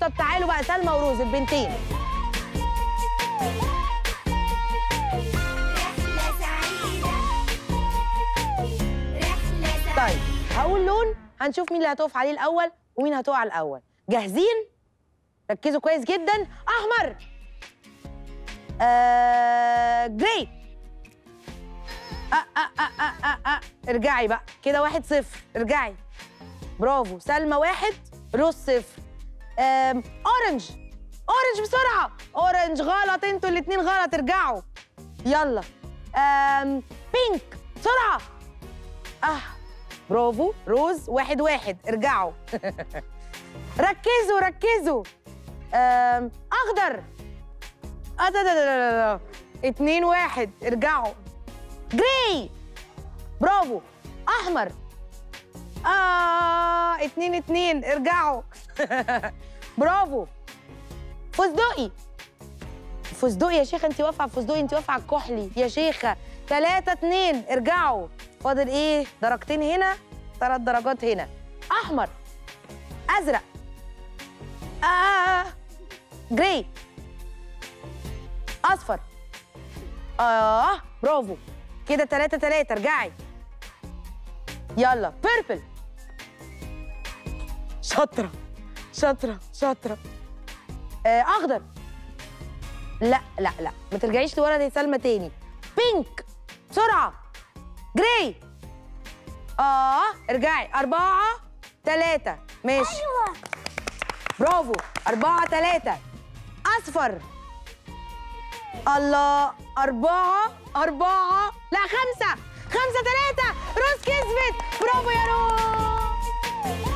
طب تعالوا بقى سلمى وروز البنتين رحلة سعيدة رحلة طيب هقول لون هنشوف مين اللي هتقف عليه الاول ومين هتقع الاول جاهزين ركزوا كويس جدا احمر آه... جراي آه آه آه آه آه آه. ارجعي بقى كده واحد صفر ارجعي برافو سلمى واحد روز صفر آم... اورنج اورنج بسرعه اورنج غلط انتوا الاتنين غلط ارجعوا يلا آم... بينك بسرعه اه برافو روز واحد واحد ارجعوا ركزوا ركزوا آم، اخضر اه ده ده ده ده ده اتنين واحد ارجعوا جراي برافو احمر اه اتنين اتنين ارجعوا برافو فستقي فستقي يا شيخه انت واقفه على الفستقي انت واقفه على الكحلي يا شيخه تلاتة اتنين ارجعوا فاضل ايه درجتين هنا ثلاث درجات هنا احمر ازرق آه جراي اصفر اه برافو كده تلاتة تلاتة ارجعي يلا بيربل شاطرة شاطرة شاطرة آه اخضر لا لا لا ما ترجعيش لورا يا سلمى تاني بينك بسرعة جراي اه ارجعي أربعة تلاتة ماشي أيوة برافو أربعة تلاتة أصفر الله أربعة أربعة لا خمسة خمسة تلاتة روز كسبت برافو يا روز